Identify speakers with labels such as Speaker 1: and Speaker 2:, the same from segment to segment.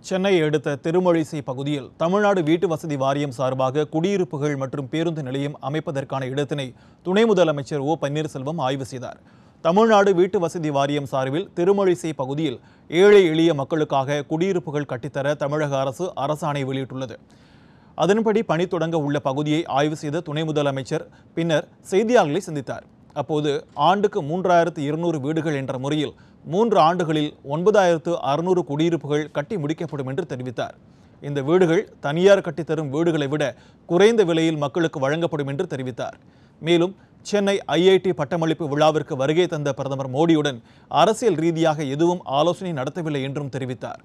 Speaker 1: சென்னையை அடுத்த திருமழிசை பகுதியில் தமிழ்நாடு வீட்டு வசதி வாரியம் சார்பாக குடியிருப்புகள் மற்றும் பேருந்து நிலையம் அமைப்பதற்கான இடத்தினை துணை முதலமைச்சர் ஓ பன்னீர்செல்வம் ஆய்வு செய்தார் தமிழ்நாடு வீட்டு வசதி வாரியம் சார்பில் திருமழிசை பகுதியில் ஏழை எளிய மக்களுக்காக குடியிருப்புகள் கட்டித்தர தமிழக அரசு அரசாணை வெளியிட்டுள்ளது அதன்படி பணி தொடங்க உள்ள பகுதியை ஆய்வு செய்த துணை முதலமைச்சர் பின்னர் செய்தியாளர்களை சந்தித்தார் அப்போது ஆண்டுக்கு மூன்றாயிரத்து இருநூறு வீடுகள் என்ற முறையில் மூன்று ஆண்டுகளில் ஒன்பதாயிரத்து அறுநூறு குடியிருப்புகள் கட்டி முடிக்கப்படும் என்று தெரிவித்தார் இந்த வீடுகள் தனியார் கட்டித்தரும் வீடுகளை விட குறைந்த விலையில் மக்களுக்கு வழங்கப்படும் என்று தெரிவித்தார் மேலும் சென்னை ஐஐடி பட்டமளிப்பு விழாவிற்கு வருகை தந்த பிரதமர் மோடியுடன் அரசியல் ரீதியாக எதுவும் ஆலோசனை நடத்தவில்லை என்றும் தெரிவித்தார்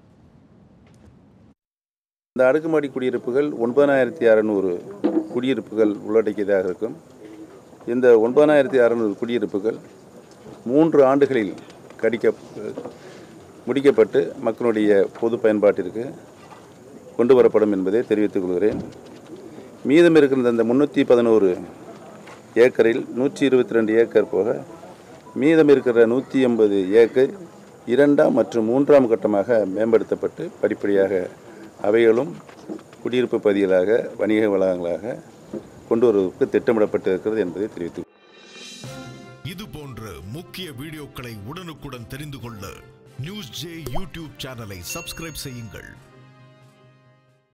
Speaker 2: இந்த அடுக்குமாடி குடியிருப்புகள் ஒன்பதாயிரத்தி அறநூறு குடியிருப்புகள் உள்ளடக்கியதாக இருக்கும் இந்த ஒன்பதாயிரத்தி அறநூறு குடியிருப்புகள் மூன்று ஆண்டுகளில் கடிக்க முடிக்கப்பட்டு மக்களுடைய பொது பயன்பாட்டிற்கு கொண்டு வரப்படும் என்பதை தெரிவித்துக் கொள்கிறேன் மீதம் இருக்கின்ற இந்த முந்நூற்றி பதினோரு ஏக்கரில் நூற்றி இருபத்தி ரெண்டு ஏக்கர் போக மீதம் இருக்கிற நூற்றி எண்பது ஏக்கர் இரண்டாம் மற்றும் மூன்றாம் கட்டமாக மேம்படுத்தப்பட்டு படிப்படியாக அவைகளும் குடியிருப்பு பகுதிகளாக வணிக வளாகங்களாக கொண்டு வருவதற்கு திட்டமிடப்பட்டு இருக்கிறது என்பதை தெரிவித்துக்
Speaker 3: இது போன்ற முக்கிய வீடியோக்களை உடனுக்குடன் தெரிந்து கொள்ள நியூஸ் ஜே யூடியூப் சேனலை சப்ஸ்கிரைப் செய்யுங்கள்